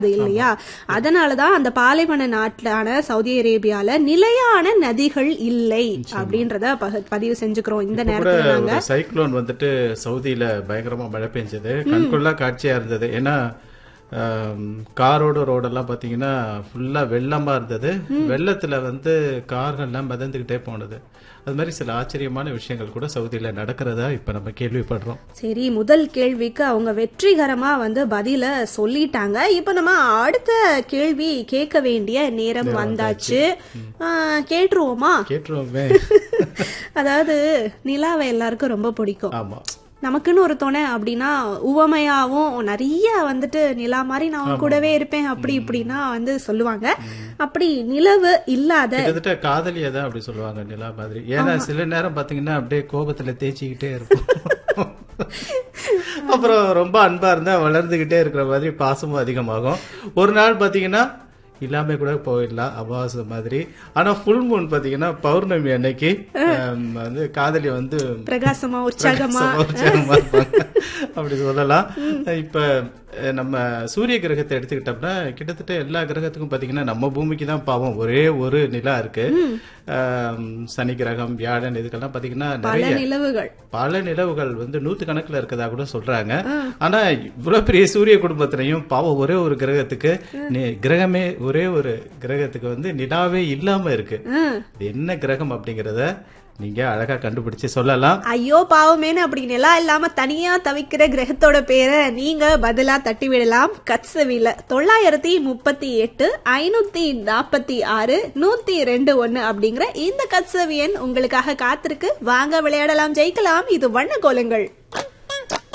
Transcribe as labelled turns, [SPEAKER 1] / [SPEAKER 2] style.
[SPEAKER 1] இல்லையா அதனாலதான் அந்த பாலைவன நாட்டிலான சவுதி அரேபியால நிலையான நதிகள் இல்லை அப்படின்றத பக- பதிவு செஞ்சுக்கிறோம் இந்த
[SPEAKER 2] இப்ப கூட
[SPEAKER 1] நேரத்துல நாங்க
[SPEAKER 2] ஒரு சைக்ளோன் வந்துட்டு சவுதியில பயங்கரமா மழை பெஞ்சது கண்கொள்ளா காட்சியா இருந்தது ஏன்னா ஆம், காரோட ரோடெல்லாம் பாத்தீங்கன்னா ஃபுல்லா வெள்ளமா இருந்தது வெள்ளத்துல வந்து கார்கள்லாம் மிதந்துகிட்டே போனது அது மாதிரி சில ஆச்சரியமான விஷயங்கள் கூட சவுதியில நடக்கிறதா இப்ப நம்ம கேள்விப்படுறோம்
[SPEAKER 1] சரி முதல் கேள்விக்கு அவங்க வெற்றிகரமா வந்து பதில சொல்லிட்டாங்க இப்ப நம்ம அடுத்த கேள்வி கேட்க வேண்டிய நேரம் வந்தாச்சு ஆ, கேட்டுருவோமா
[SPEAKER 2] கேட்டுருவோமே
[SPEAKER 1] அதாவது நிலாவை எல்லாருக்கும் ரொம்ப பிடிக்கும்
[SPEAKER 2] ஆமா
[SPEAKER 1] நமக்குன்னு ஒரு துணை அப்படின்னா உவமையாவும் நிறைய வந்துட்டு நிலா மாதிரி நான் உன் கூடவே இருப்பேன் அப்படி இப்படின்னா வந்து சொல்லுவாங்க அப்படி நிலவு இல்லாத
[SPEAKER 2] கிட்டத்தட்ட காதலியை தான் அப்படி சொல்லுவாங்க நிலா மாதிரி ஏன்னா சில நேரம் பாத்தீங்கன்னா அப்படியே கோபத்துல தேய்ச்சிக்கிட்டே இருக்கும் அப்புறம் ரொம்ப அன்பா இருந்தா வளர்ந்துகிட்டே இருக்கிற மாதிரி பாசமும் அதிகமாகும் ஒரு நாள் பாத்தீங்கன்னா இல்லாம கூட போயிடலாம் அமாவாசை மாதிரி ஆனா ஃபுல் மூன் பாத்தீங்கன்னா பௌர்ணமி அன்னைக்கு ஆம், வந்து காதலி வந்து
[SPEAKER 1] பிரகாசமா உற்சாகமா
[SPEAKER 2] உற்சாகமா இருப்பாங்க. அப்படி சொல்லலாம் இப்ப அஹ், நம்ம சூரிய கிரகத்தை எடுத்துக்கிட்டோம்னா கிட்டத்தட்ட எல்லா கிரகத்துக்கும் பாத்தீங்கன்னா நம்ம பூமிக்கு தான் பாவம் ஒரே ஒரு நிலா இருக்கு ஆம், சனி கிரகம் வியாழன் இதுக்கெல்லாம் பாத்தீங்கன்னா
[SPEAKER 1] பல
[SPEAKER 2] நிறைய
[SPEAKER 1] நிலவுகள்
[SPEAKER 2] பல நிலவுகள் வந்து நூத்து கணக்குல இருக்கதா கூட சொல்றாங்க ஆனா இவ்வளவு பெரிய சூரிய குடும்பத்திலையும் பாவம் ஒரே ஒரு கிரகத்துக்கு நி- கிரகமே ஒரே ஒரு கிரகத்துக்கு வந்து நிலாவே இல்லாம இருக்கு
[SPEAKER 1] ம்.
[SPEAKER 2] இது என்ன கிரகம் அப்படிங்கறத நீங்க அழகா கண்டுபிடிச்சு சொல்லலாம்
[SPEAKER 1] ஐயோ பாவமேன்னு அப்படி நிலா இல்லாம தனியா தவிக்கிற கிரகத்தோட பேரை நீங்க பதிலா தட்டி விடலாம் கட்சவில தொள்ளாயிரத்தி முப்பத்தி எட்டு ஐநூத்தி நாற்பத்தி ஆறு நூத்தி ரெண்டு ஒன்னு அப்படிங்கிற இந்த கட்சவியன் உங்களுக்காக காத்திருக்கு வாங்க விளையாடலாம் ஜெயிக்கலாம் இது வண்ண கோலங்கள்